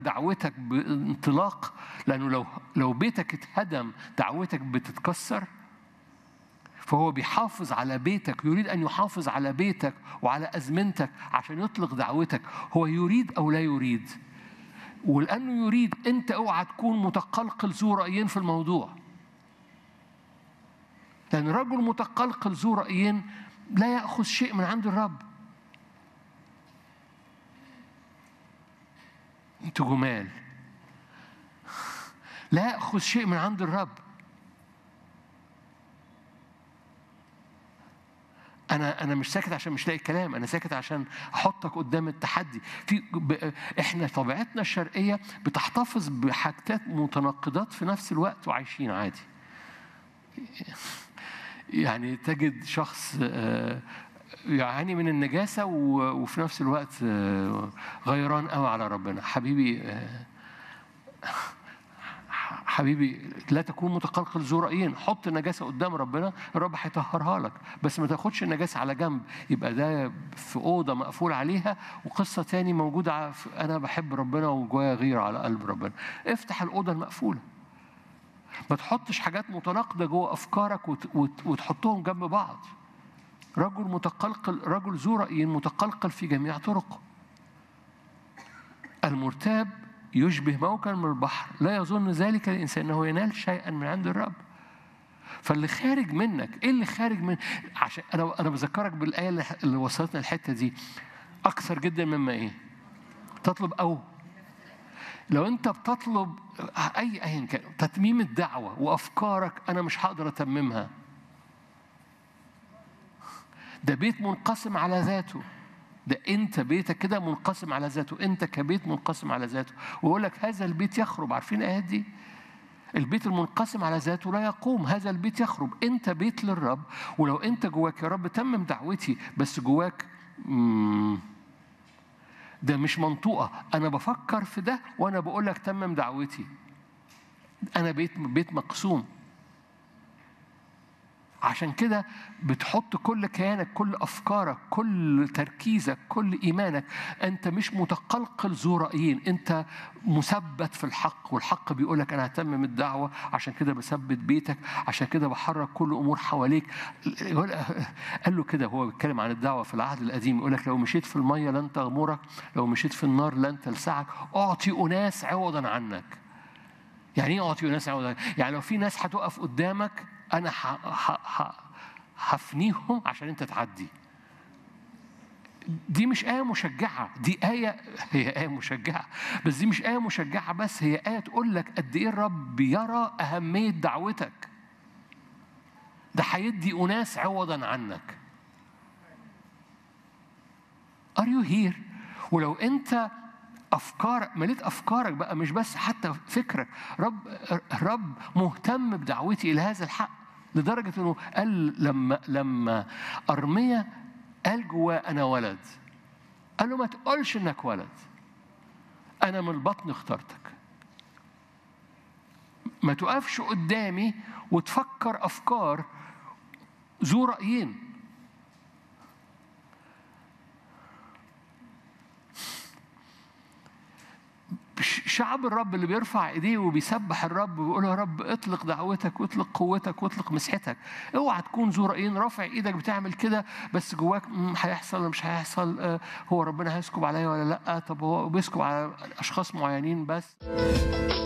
دعوتك بانطلاق لانه لو لو بيتك اتهدم دعوتك بتتكسر فهو بيحافظ على بيتك يريد ان يحافظ على بيتك وعلى ازمنتك عشان يطلق دعوتك هو يريد او لا يريد ولانه يريد انت اوعى تكون متقلقل ذو رايين في الموضوع لان رجل متقلقل ذو رايين لا ياخذ شيء من عند الرب انتوا جمال لا ياخذ شيء من عند الرب انا انا مش ساكت عشان مش لاقي كلام انا ساكت عشان احطك قدام التحدي في ب... احنا طبيعتنا الشرقيه بتحتفظ بحاجات متناقضات في نفس الوقت وعايشين عادي يعني تجد شخص يعاني من النجاسة وفي نفس الوقت غيران قوي على ربنا حبيبي حبيبي لا تكون متقلقل ذو رأيين حط النجاسة قدام ربنا الرب هيطهرها لك بس ما تاخدش النجاسة على جنب يبقى ده في أوضة مقفول عليها وقصة تاني موجودة أنا بحب ربنا وجوايا غير على قلب ربنا افتح الأوضة المقفولة ما تحطش حاجات متناقضة جوه أفكارك وتحطهم جنب بعض رجل متقلقل رجل ذو رأي متقلقل في جميع طرقه المرتاب يشبه موكا من البحر لا يظن ذلك الإنسان أنه ينال شيئا من عند الرب فاللي خارج منك ايه اللي خارج من عشان انا انا بذكرك بالايه اللي وصلتنا الحته دي اكثر جدا مما ايه تطلب او لو انت بتطلب اي ايا كان تتميم الدعوه وافكارك انا مش هقدر اتممها ده بيت منقسم على ذاته ده انت بيتك كده منقسم على ذاته انت كبيت منقسم على ذاته ويقول لك هذا البيت يخرب عارفين الايات دي البيت المنقسم على ذاته لا يقوم هذا البيت يخرب انت بيت للرب ولو انت جواك يا رب تمم دعوتي بس جواك ده مش منطوقه انا بفكر في ده وانا بقول لك تمم دعوتي انا بيت بيت مقسوم عشان كده بتحط كل كيانك كل افكارك كل تركيزك كل ايمانك انت مش متقلقل ذو رايين انت مثبت في الحق والحق بيقول لك انا هتمم الدعوه عشان كده بثبت بيتك عشان كده بحرك كل امور حواليك قال له كده هو بيتكلم عن الدعوه في العهد القديم يقول لك لو مشيت في الميه لن تغمرك لو مشيت في النار لن تلسعك اعطي اناس عوضا عنك يعني ايه اعطي اناس عوضا يعني لو في ناس هتقف قدامك انا هفنيهم عشان انت تعدي دي مش آية مشجعة دي آية هي آية مشجعة بس دي مش آية مشجعة بس هي آية تقول لك قد إيه الرب يرى أهمية دعوتك ده هيدي أناس عوضا عنك Are you here؟ ولو أنت افكارك مليت افكارك بقى مش بس حتى فكرك رب رب مهتم بدعوتي الى هذا الحق لدرجه انه قال لما لما ارميا قال جواه انا ولد قال له ما تقولش انك ولد انا من البطن اخترتك ما تقفش قدامي وتفكر افكار ذو رايين شعب الرب اللي بيرفع ايديه وبيسبح الرب وبيقول يا رب اطلق دعوتك واطلق قوتك واطلق مسحتك اوعى تكون ذو رايين رافع ايدك بتعمل كده بس جواك هيحصل ولا مش هيحصل آه هو ربنا هيسكب عليا ولا لا طب هو بيسكب على اشخاص معينين بس